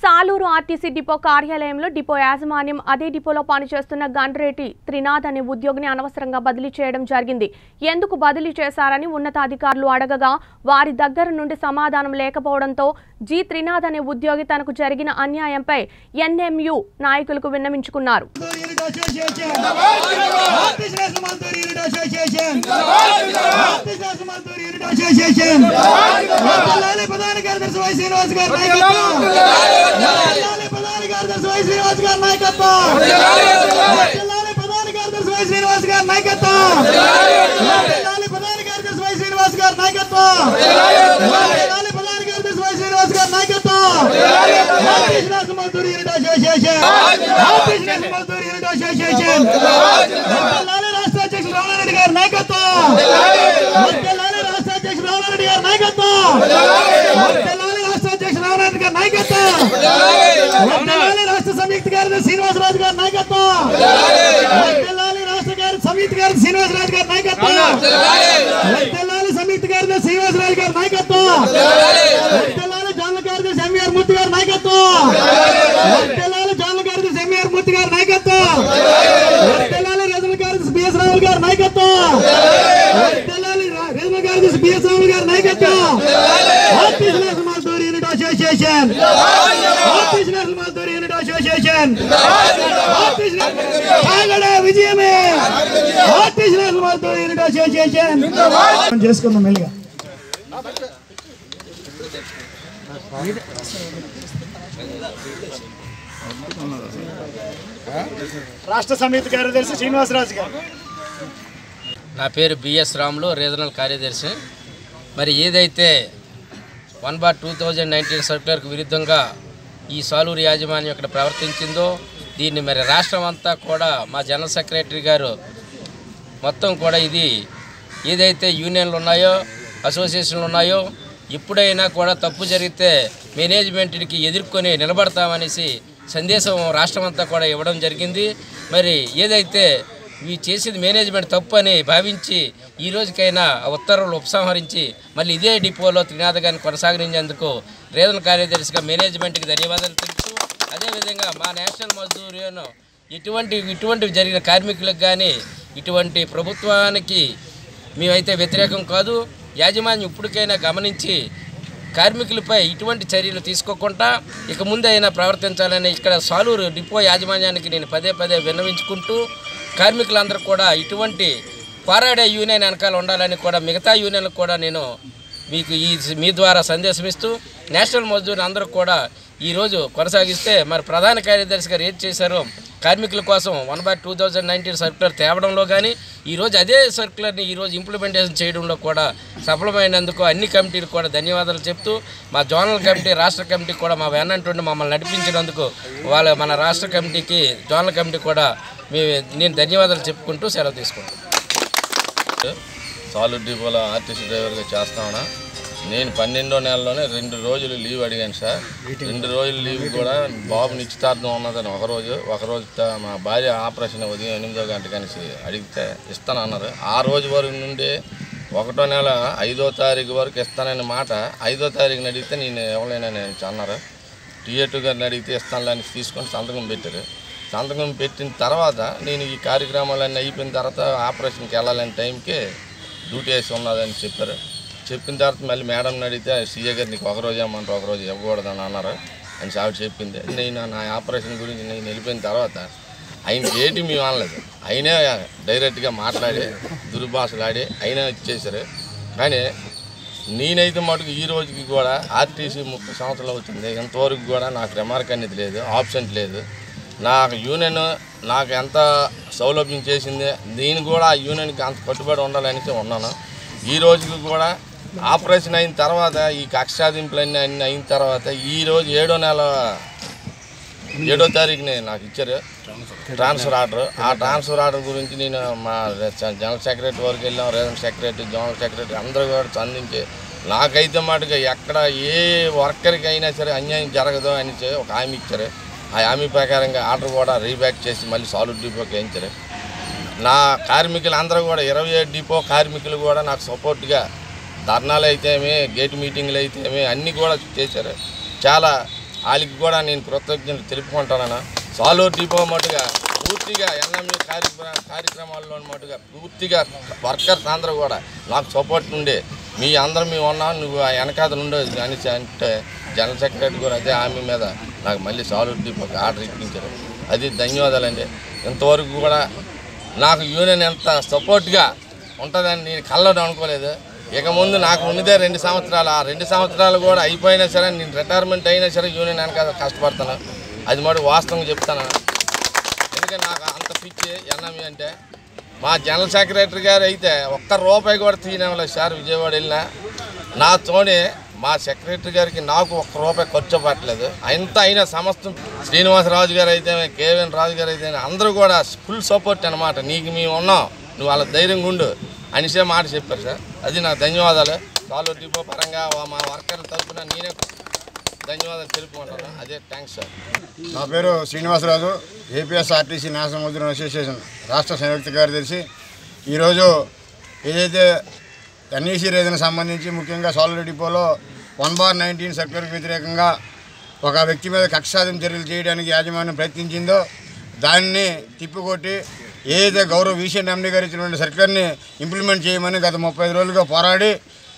Saluru RTC depot కార్యాలయంలో depot యాజమాన్యం అదే డిపోలో పనిచేస్తున్న గండ్రేటి త్రినాథ్ అనే ఉద్యోగిని అనవసరంగా బదిలీ చేయడం జరిగింది ఎందుకు బదిలీ చేశారని ఉన్నతాధికారులు అడగగా వారి దగ్గర నుండి సమాధానం లేకపోవడంతో జి త్రినాథ్ అనే ఉద్యోగి తనకు జరిగిన అన్యాయంపై ఎన్ఎంయు నాయకులకు విన్నవించుకున్నారు unit association artist national Mazdoor unit association artist national Mazdoor unit association వర్ధిల్లాలి ప్రధాన కార్యదర్శి వై శ్రీనివాస్ గారి నాయకత్వం వర్ధిల్లాలి ప్రధాన కార్యదర్శి వై శ్రీనివాస్ గారి నాయకత్వం వర్ధిల్లాలి ప్రధాన కార్యదర్శి వై శ్రీనివాస్ గారి నాయకత్వం వర్ధిల్లాలి ప్రధాన కార్యదర్శి వై శ్రీనివాస్ గారి నాయకత్వం వర్ధిల్లాలి ప్రధాన కార్యదర్శి వై శ్రీనివాస్ గారి నాయకత్వం artist national Mazdoor unit association artist national Mazdoor unit association వర్ధిల్లాలి రాష్ట్ర అధ్యక్షులు రామారెడ్డి గారి నాయకత్వం వర్ధిల్లాలి రాష్ట్ర అధ్యక్షులు రామారెడ్డి గారి నాయకత్వం వర్ధిల్లాలి రాష్ట్ర అధ్యక్షులు రామారెడ్డి గారి నాయకత్వం వర్ధిల్లాలి రాష్ట్ర సంయుక్త కార్యదర్శి శ్రీనివాసరాజు గారి నాయకత్వం వర్ధిల్లాలి రాష్ట్ర గారి సంయుక్త కార్యదర్శి శ్రీనివాసరాజు గారి నాయకత్వం వర్ధిల్లాలి సంయుక్త కార్యదర్శి శ్రీనివాసరాజు గారి నాయకత్వం వర్ధిల్లాలి జనరల్ కార్యదర్శి ఎంవీఆర్ మూర్తి గారి నాయకత్వం వర్ధిల్లాలి జనరల్ కార్యదర్శి ఎంవీఆర్ మూర్తి గారి నాయకత్వం వర్ధిల్లాలి రీజనల్ కార్యదర్శి బిఎస్ రావుల్ గారి నాయకత్వం వర్ధిల్లాలి రా- రీజనల్ కార్యదర్శి బిఎస్ రావుల్ గారి నాయకత్వం artist national Mazdoor unit association artist national Mazdoor unit association artist కాగడ విజయమే artist national Mazdoor unit association చేసుకుందాం మెల్లిగా రాష్ట్ర సమితి కార్యదర్శి శ్రీనివాసరాజు గారు నా పేరు బిఎస్ రాములు రీజనల్ కార్యదర్శి మరి ఏదైతే one bar two thousand nineteen సర్క్యులర్కి విరుద్ధంగా ఈ సాలూరు యాజమాన్యం ఇక్కడ ప్రవర్తించిందో దీన్ని మరి రాష్ట్రం అంతా కూడా మా జనరల్ సెక్రటరీ గారు మొత్తం కూడా ఇది ఏదైతే యూనియన్లు ఉన్నాయో అసోసియేషన్లు ఉన్నాయో ఎప్పుడైనా కూడా తప్పు జరిగితే మేనేజ్మెంట్కి ఎదుర్కొని నిలబడతామనేసి సందేశం రాష్ట్రం అంతా కూడా ఇవ్వడం జరిగింది మరి ఏదైతే ఇవి చేసేది మేనేజ్మెంట్ తప్పు అని భావించి ఈ రోజుకైనా ఆ ఉత్తర్వులు ఉపసంహరించి మళ్ళీ ఇదే డిపోలో త్రినాథ గారిని కొనసాగించేందుకు రీజనల్ కార్యదర్శిగా మేనేజ్మెంట్కి ధన్యవాదాలు తెలుపుతూ అదేవిధంగా మా నేషనల్ మజ్దూర్ యూనియన్ ఇటువంటి ఇటువంటివి జరిగిన కార్మికులకు కానీ ఇటువంటి ప్రభుత్వానికి మేమైతే వ్యతిరేకం కాదు యాజమాన్యం ఇప్పటికైనా గమనించి కార్మికులపై ఇటువంటి చర్యలు తీసుకోకుండా ఇక ముందైనా ప్రవర్తించాలని ఇక్కడ సాలూరు డిపో యాజమాన్యానికి నేను పదే పదే విన్నవించుకుంటూ కార్మికులందరూ కూడా ఇటువంటి పోరాడే యూనియన్ వెనకాల ఉండాలని కూడా మిగతా యూనియన్లకు కూడా నేను మీకు ఈ మీ ద్వారా సందేశం ఇస్తూ నేషనల్ మజ్దూర్ అందరూ కూడా ఈరోజు కొనసాగిస్తే మరి ప్రధాన కార్యదర్శి గారు ఏది చేశారో కార్మికుల కోసం one by two thousand nineteen circular తేవడంలో కానీ ఈరోజు అదే సర్క్యులర్ని ఈరోజు ఇంప్లిమెంటేషన్ చేయడంలో కూడా సఫలమైనందుకు అన్ని కమిటీలకు కూడా ధన్యవాదాలు చెప్తూ మా జోనల్ కమిటీ రాష్ట్ర కమిటీ కూడా మా వెన్నంటుండి మమ్మల్ని నడిపించినందుకు వాళ్ళ మన రాష్ట్ర కమిటీకి జోనల్ కమిటీ కూడా మీ నేను ధన్యవాదాలు చెప్పుకుంటూ సెలవు తీసుకుంటాను సాలిడ్ డిపోలో ఆర్టీసీ డ్రైవర్గా చేస్తామన్నా నేను పన్నెండో నెలలోనే రెండు రోజులు లీవ్ అడిగాను సార్ రెండు రోజులు లీవ్ కూడా బాబు నిశ్చితార్థం ఉన్నదని ఒక రోజు ఒక రోజు త- మా భార్య ఆపరేషన్ ఉదయం ఎనిమిదో గంటకి అనేసి అడిగితే ఇస్తానన్నారు ఆ రోజు వరకు నుండి ఒకటో నెల ఐదో తారీఖు వరకు ఇస్తానని మాట ఐదో తారీఖుని అడిగితే నేను ఎవరైనా నేను అన్నారు టీఏటు గారిని అడిగితే ఇస్తానులని తీసుకొని సంతకం పెట్టారు సంతకం పెట్టిన తర్వాత నేను ఈ కార్యక్రమాలన్నీ అయిపోయిన తర్వాత ఆపరేషన్కి వెళ్ళాలని టైంకి డ్యూటీ వేసి ఉన్నదని చెప్పారు చెప్పిన తర్వాత మళ్ళీ మేడంని అడిగితే సీఏ గారు నీకు ఒకరోజు ఇవ్వమంటారు ఒకరోజు ఇవ్వకూడదని అన్నారు అని ఆవిడ చెప్పింది నేను నా ఆపరేషన్ గురించి నేను వెళ్ళిపోయిన తర్వాత ఆయన ఏంటి మేము అనలేదు అయినా డైరెక్ట్గా మాట్లాడి దుర్భాషలాడి అయినా ఇచ్చేశారు కానీ నేనైతే మటుకు ఈ రోజుకి కూడా ఆర్టీసీ ముప్పై సంవత్సరాలు అవుతుంది ఇంతవరకు కూడా నాకు రిమార్క్ అనేది లేదు ఆప్షన్ లేదు నాకు యూనియన్ నాకు ఎంత సౌలభ్యం చేసింది నేను కూడా ఆ యూనియన్కి అంత కట్టుబడి ఉండాలని ఉన్నాను ఈ రోజుకి కూడా ఆపరేషన్ అయిన తర్వాత ఈ కక్షాదింపులన్నీ అన్నీ అయిన తర్వాత ఈ రోజు ఏడో నెల ఏడో తారీఖుని నాకు ఇచ్చారు ట్రాన్స్ఫర్ ఆర్డర్ ఆ ట్రాన్స్ఫర్ ఆర్డర్ గురించి నేను మా జనరల్ సెక్రటరీ వరకు వెళ్ళాం రీజనల్ సెక్రటరీ జనరల్ సెక్రటరీ అందరూ కూడా స్పందించి నాకైతే మటుగా ఎక్కడ ఏ వర్కర్కి అయినా సరే అన్యాయం జరగదు అని చెప్పి ఒక హామీ ఇచ్చారు ఆ హామీ ప్రకారంగా ఆర్డర్ కూడా రీబ్యాక్ చేసి మళ్ళీ సాలిడ్ డిపోకి వేయించారు నా కార్మికులు అందరూ కూడా ఇరవై ఏడు డిపో కార్మికులు కూడా నాకు సపోర్ట్గా ధర్నాలు అయితేమి గేట్ మీటింగ్లు అయితేమి అన్నీ కూడా చేశారు చాలా వాళ్ళకి కూడా నేను కృతజ్ఞతలు తెలుపుకుంటానన్నా సాలూరు డిపో మటుగా పూర్తిగా ఎన్ఎంఈ కార్యక్రమ కార్యక్రమాల్లో మటుగా పూర్తిగా వర్కర్స్ అందరూ కూడా నాకు సపోర్ట్ ఉండే మీ అందరం మేము ఉన్నాం నువ్వు ఆ వెనకాతలు ఉండేది కానీ అంటే జనరల్ సెక్రటరీ కూడా అదే హామీ మీద నాకు మళ్ళీ సాలూరు డిపోకి ఆర్డర్ ఇప్పించారు అది ధన్యవాదాలండి ఇంతవరకు కూడా నాకు యూనియన్ ఎంత సపోర్ట్గా ఉంటుందని నేను కళ్ళలో అనుకోలేదు ఇక ముందు నాకు ఉన్నదే రెండు సంవత్సరాలు ఆ రెండు సంవత్సరాలు కూడా అయిపోయినా సరే నేను రిటైర్మెంట్ అయినా సరే యూనియన్ వెనక కష్టపడతాను అది మరి వాస్తవంగా చెప్తాను ఎందుకంటే నాకు అంత పిచ్చి ఎన్ఎంఈ అంటే మా జనరల్ సెక్రటరీ గారు అయితే ఒక్క రూపాయి కూడా తీయనివ్వలేదు సార్ విజయవాడ వెళ్ళినా నాతోనే మా సెక్రటరీ గారికి నాకు ఒక్క రూపాయి ఖర్చు పట్టలేదు అంత అయినా సమస్తం శ్రీనివాసరాజు గారు అయితే కేవీఎన్ రాజు గారు అయితే అందరూ కూడా ఫుల్ సపోర్ట్ అనమాట నీకు మేము ఉన్నాం నువ్వు వాళ్ళ ధైర్యంగా ఉండు అనిసే మాట చెప్పారు సార్ అది నాకు ధన్యవాదాలు చాలు డిపో పరంగా మా వర్కర్ల తరఫున నేనే ధన్యవాదాలు తెలుపుకుంటాను అదే థ్యాంక్స్ సార్ నా పేరు Srinivasaraju APSRTC national Mazdoor association రాష్ట్ర సంయుక్త కార్యదర్శి ఈరోజు ఏదైతే ఎన్ఈసీ రేజన్ సంబంధించి ముఖ్యంగా సోలర్ డిపోలో వన్ బార్ నైన్టీన్ సర్క్యులర్కి వ్యతిరేకంగా ఒక వ్యక్తి మీద కక్షాదం చర్యలు చేయడానికి యాజమాన్యం ప్రయత్నించిందో దాన్ని తిప్పికొట్టి ఏదైతే గౌరవ విషయం ఎండీ గారు ఇచ్చినటువంటి సర్క్యులర్ని ఇంప్లిమెంట్ చేయమని గత ముప్పై ఐదు రోజులుగా పోరాడి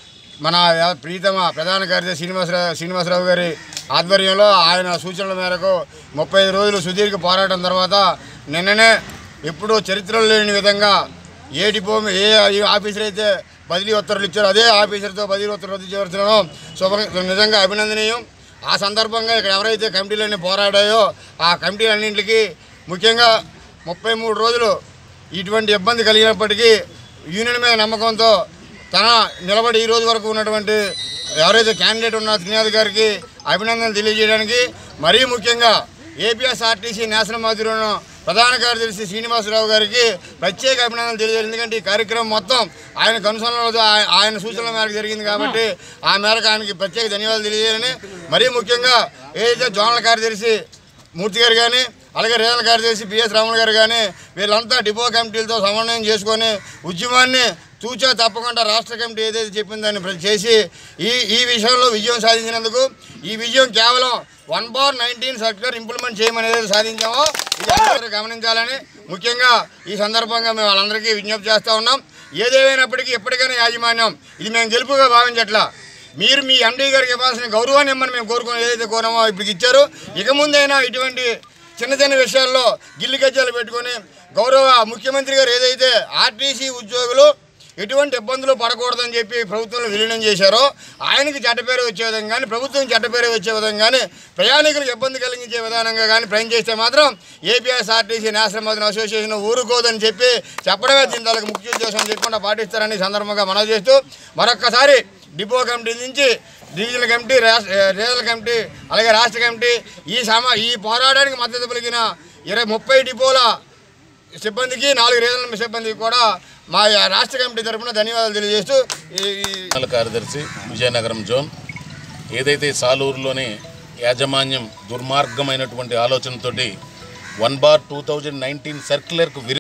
మన యా- ప్రీతమ ప్రధాన కార్యదర్శి శ్రీనివాసరావు శ్రీనివాసరావు గారి ఆధ్వర్యంలో ఆయన సూచనల మేరకు ముప్పై ఐదు రోజులు సుదీర్ఘ పోరాటం తర్వాత నిన్ననే ఎప్పుడూ చరిత్రలో లేని విధంగా ఏ డిపో మీ- ఏ ఆఫీసర్ అయితే బదిలీ ఉత్తర్వులు ఇచ్చారో అదే ఆఫీసర్తో బదిలీ ఉత్తర్వులు రద్దు చేయవలసిన శుభ నిజంగా అభినందనీయం ఆ సందర్భంగా ఇక్కడ ఎవరైతే కమిటీలన్నీ పోరాడాయో ఆ కమిటీలన్నింటికి ముఖ్యంగా ముప్పై మూడు రోజులు ఇటువంటి ఇబ్బంది కలిగినప్పటికీ యూనియన్ మీద నమ్మకంతో తన నిలబడి ఈ రోజు వరకు ఉన్నటువంటి ఎవరైతే క్యాండిడేట్ ఉన్నారో శ్రీనాథ్ గారికి అభినందనలు తెలియజేయడానికి మరీ ముఖ్యంగా ఏపీఎస్ఆర్టీసీ నేషనల్ మధురను ప్రధాన కార్యదర్శి శ్రీనివాసరావు గారికి ప్రత్యేక అభినందనలు తెలియజేయాలి ఎందుకంటే ఈ కార్యక్రమం మొత్తం ఆయన కనుసరణలో ఆయ- ఆయన సూచనల మేరకు జరిగింది కాబట్టి ఆ మేరకు ఆయనకి ప్రత్యేక ధన్యవాదాలు తెలియజేయాలని మరీ ముఖ్యంగా ఏదైతే జోనల్ కార్యదర్శి మూర్తి గారు కానీ అలాగే రీజనల్ కార్యదర్శి పిఎస్ రాములు గారు కానీ వీళ్ళంతా డిపో కమిటీలతో సమన్వయం చేసుకొని ఉద్యమాన్ని తూచా తప్పకుండా రాష్ట్ర కమిటీ ఏదైతే చెప్పిందని ప్ర- చేసి ఈ ఈ విషయంలో విజయం సాధించినందుకు ఈ విజయం కేవలం one bar nineteen circular implement చేయమనేది సాధించామో ఇది అందరూ గమనించాలని ముఖ్యంగా ఈ సందర్భంగా మేము వాళ్ళందరికీ విజ్ఞప్తి చేస్తూ ఉన్నాం ఏదేమైనప్పటికీ ఎప్పటికైనా యాజమాన్యం ఇది మేము గెలుపుగా భావించట్లా మీరు మీ ఎండీ గారికి ఇవ్వాల్సిన గౌరవాన్ని ఇమ్మని మేము కోరుకుని ఏదైతే కోరామో ఇప్పుడు ఇచ్చారు ఇక ముందైనా ఇటువంటి చిన్న చిన్న విషయాల్లో గిల్లి గజ్జాలు పెట్టుకొని గౌరవ ముఖ్యమంత్రి గారు ఏదైతే ఆర్టీసీ ఉద్యోగులు ఎటువంటి ఇబ్బందులు పడకూడదని చెప్పి ప్రభుత్వంలో విలీనం చేశారో ఆయనకి చెడ్డపేరు వచ్చే విధంగా కానీ ప్రభుత్వం చెడ్డపేరు వచ్చే విధంగా కానీ ప్రయాణికులకు ఇబ్బంది కలిగించే విధానంగా కానీ ప్రయాణం చేస్తే మాత్రం ఏపీఎస్ఆర్టీసీ నేషనల్ మదన్ అసోసియేషన్ ఊరుకోదని చెప్పి చెప్పడమే దీని తాలూకు ముఖ్య ఉద్దేశం చెప్పకుండా పాటిస్తారని ఈ సందర్భంగా మనవి చేస్తూ మరొక్కసారి డిపో కమిటీ నుంచి డివిజనల్ కమిటీ రాష్ట్ర రీజనల్ కమిటీ అలాగే రాష్ట్ర కమిటీ ఈ సమ ఈ పోరాటానికి మద్దతు పలికిన ఇరవై ముప్పై డిపోల సిబ్బందికి నాలుగు రీజనల్ సిబ్బందికి కూడా మా రాష్ట్ర కమిటీ తరఫున ధన్యవాదాలు తెలియజేస్తూ ఈ ఈ జనరల్ కార్యదర్శి విజయనగరం జోన్ ఏదైతే సాలూరులోని యాజమాన్యం దుర్మార్గమైనటువంటి ఆలోచనతోటి one bar two thousand nineteen సర్క్యులర్కు విరి